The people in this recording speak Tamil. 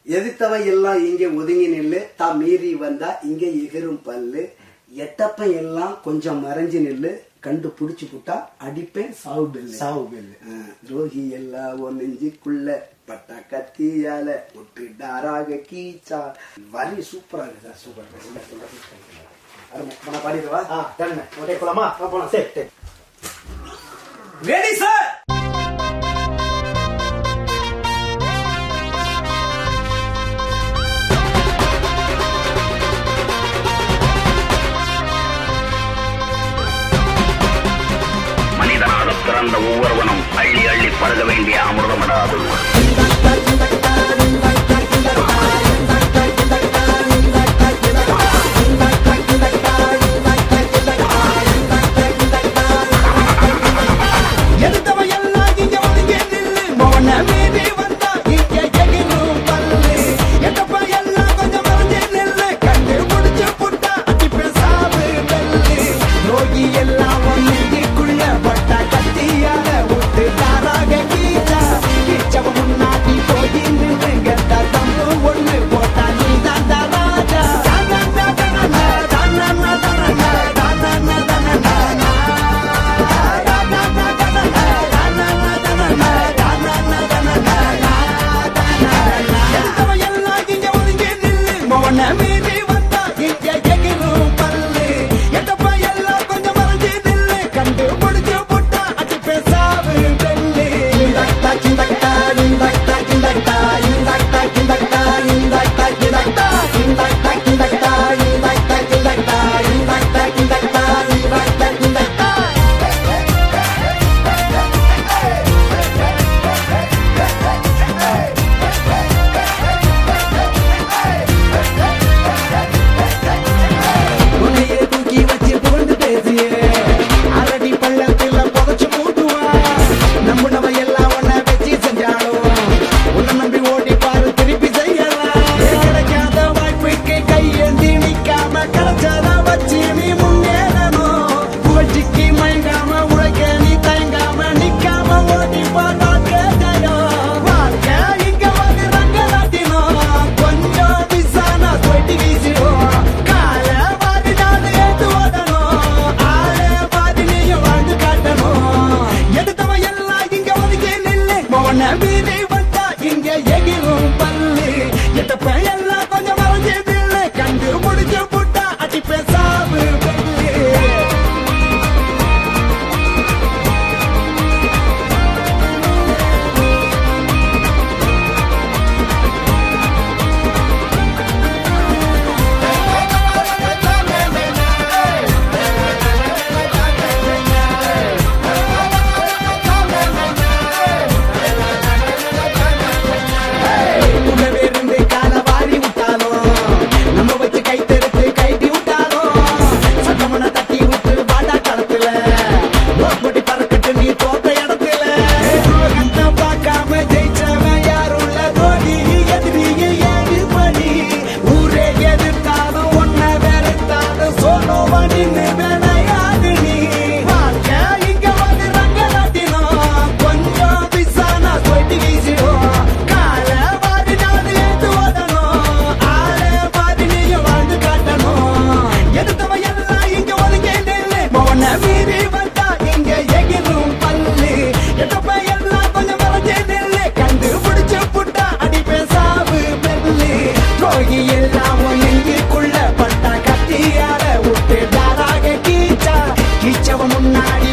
எதிர்த்தவன் எல்லாம் இங்க ஒதுங்கி நில்லு தான் மீறி வந்தா இங்க எகிரும் பல்லு எட்டப்பன் எல்லாம் கொஞ்சம் மறைஞ்சு நில்லு கண்டு புடிச்சு புட்டா அடிப்பேன் சாவு பில்லு சாவு பில்லு. ஆ, துரோகி எல்லாம் உன் நெஞ்சுக்குள்ள பட்டா கத்தியால விட்டு டாராக கீச்சா வரி சூப்பரா இருக்கு சார் சூப்பர் நான் பாடிடுவா ஆ done. உடனே போலாமா போலாம் சரி சரி ரெடி சார் மனிதனாக பிறந்த ஒவ்வொருவனும் அள்ளி அள்ளி பருக வேண்டிய அமிர்தமடாது எதுத்தவன் எல்லாம் இங்க ஒதுங்கி நில்லு. மௌன மீறி வந்தா இங்க எகிரும் பல்லு. எட்டப்ப எல்லாம் கொஞ்சம் மறைஞ்சு நில்லு. கண்டு முடிச்சு புட்டா அடிப்பேன் சாவு வெள்ளு. துரோகி எல்லாம் உன் நெஞ்சுக்குள்ள பட்டா கத்தியால விட்டு தாராக கீச்சா. கீச்சவன் முன்னாடி போய் நின்னு கெட்ட தம்பு ஒண்ணு போட்டா நீதான் தான் ராஜா. தானன்னா தானன்னா, தானன்னா தானன்னா, தானன்னா தானன்னா. உன்னையே தூக்கி வச்சு புகழ்ந்து பேசியே அரடி பள்ளத்துல புதைச்சு மூட்டுவா நம்புனவ எல்லாம் உன்னை வச்சு செஞ்சாலும் உன்னை நம்பி ஓடி பாரு திருப்பி செய்யலாம் கிடைக்காத வாய்ப்புக்கு கையேந்தி நிக்காம கிடைச்சத வச்சு நீ முன்னேறணும் புகழ்ச்சிக்கு மயங்காம உழைக்க நீ தயங்காம நிக்காம ஓடி போனா கேட்டையும் வாழ்க்கை இங்க வந்து ரங்கலாட்டினோம் கொஞ்சம் பிசானா தொட்டி வீசிடும் கால பாதி நாடு ஏத்து ஓடணும் ஆளே பாதி நீயும் வாழ்ந்து காட்டணும் எடுத்தவன் எல்லாம் இங்க ஒதுக்கி நில்லு மௌன மீறி வந்தா இங்க எகிரும் பல்லு எட்டப்ப எல்லாம் கொஞ்சம் மறைஞ்சு நில்லு கண்டு முடிச்சு புட்டா அடிப்பே சாவு வெள்ளு உள்ளவே இருந்து கால வாரி விட்டாலும் நம்ம வச்சு கை தெடுத்து கைட்டி விட்டாலும் சட்டமன தட்டி விட்டு வாடா களத்துல போட்டி பறக்கட்டு நீ தோத்த இடத்துல கண்ண பார்க்காம ஜெயிச்சவன் யாருள்ள தோடி எதிரியை ஏழு படி ஊரே எதிர்த்தாலும் ஒன்ன வெறுத்தாலும் சொல்லுவன் நின்று வேலையாது நீ வாழ்க்கை இங்க வந்து ரங்கலாட்டினோம் கொஞ்சம் பிசானா சொல்லி வீசிடும் கால பாதி நாடு ஏத்து ஓடணும் ஆளே பாதி நீயும் வாழ்ந்து காட்டணும் எடுத்தவன் எல்லாம் இங்க ஒதுங்கி நில்லு மௌன மீறி வந்தா இங்க எகிரும் பல்லு எட்டப்ப எல்லாம் கொஞ்சம் மறைஞ்சு நில்லு கண்டு பிடிச்சு புட்டா அடிப்பே சாவு பெல்லு துரோகி எல்லாம் உன் நெஞ்சுக்குள்ள பட்டா கத்தியால விட்டு தாராக கீச்சா கீச்சவன் முன்னாடி